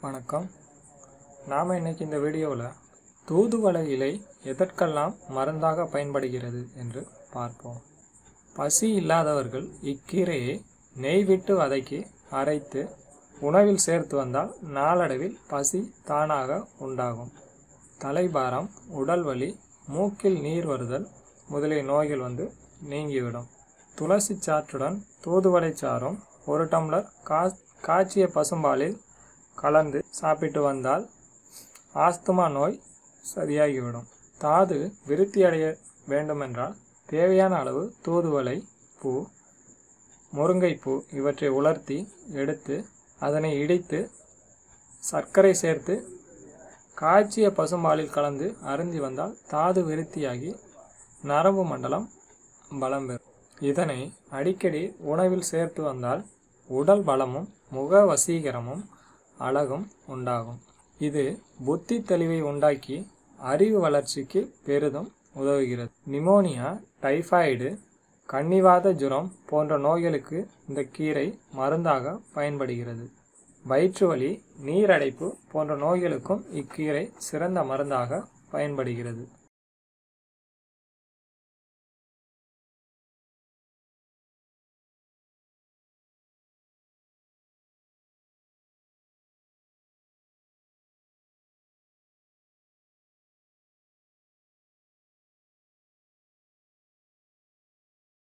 வணக்கம் நாம் இன்னைக்கு இந்த வீடியோவில் தூதுவளை இலை எதற்கெல்லாம் மருந்தாக பயன்படுகிறது என்று பார்ப்போம் பசி இல்லாதவர்கள் இக்கீரையை நெய் விட்டு வதக்கி அரைத்து உணவில் சேர்த்து வந்தால் நாளடைவில் பசி தானாக உண்டாகும் தலைபாரம் உடல் வலி மூக்கில் நீர் வருதல் முதலிய நோய்கள் வந்து நீங்கிவிடும் துளசி சாற்றுடன் தூதுவளை சாறும் ஒரு டம்ளர் கா காய்ச்சிய பசும்பாலில் கலந்து சாப்பிட்டு வந்தால் ஆஸ்துமா நோய் சரியாகிவிடும் தாது விருத்தியடைய வேண்டுமென்றால் தேவையான அளவு தூதுவளை பூ முருங்கைப்பூ இவற்றை உலர்த்தி எடுத்து அதனை இடித்து சர்க்கரை சேர்த்து காய்ச்சிய பசும்பாலில் கலந்து அருந்தி வந்தால் தாது விருத்தியாகி நரம்பு மண்டலம் பலம் பெறும் இதனை அடிக்கடி உணவில் சேர்த்து வந்தால் உடல் பலமும் முக வசீகரமும் அழகும் உண்டாகும் இது புத்தி தெளிவை உண்டாக்கி அறிவு வளர்ச்சிக்கு பெரிதும் உதவுகிறது நிமோனியா டைபாய்டு கன்னிவாத ஜுரம் போன்ற நோய்களுக்கு இந்த கீரை மருந்தாக பயன்படுகிறது வயிற்று வலி நீரடைப்பு போன்ற நோய்களுக்கும் இக்கீரை சிறந்த மருந்தாக பயன்படுகிறது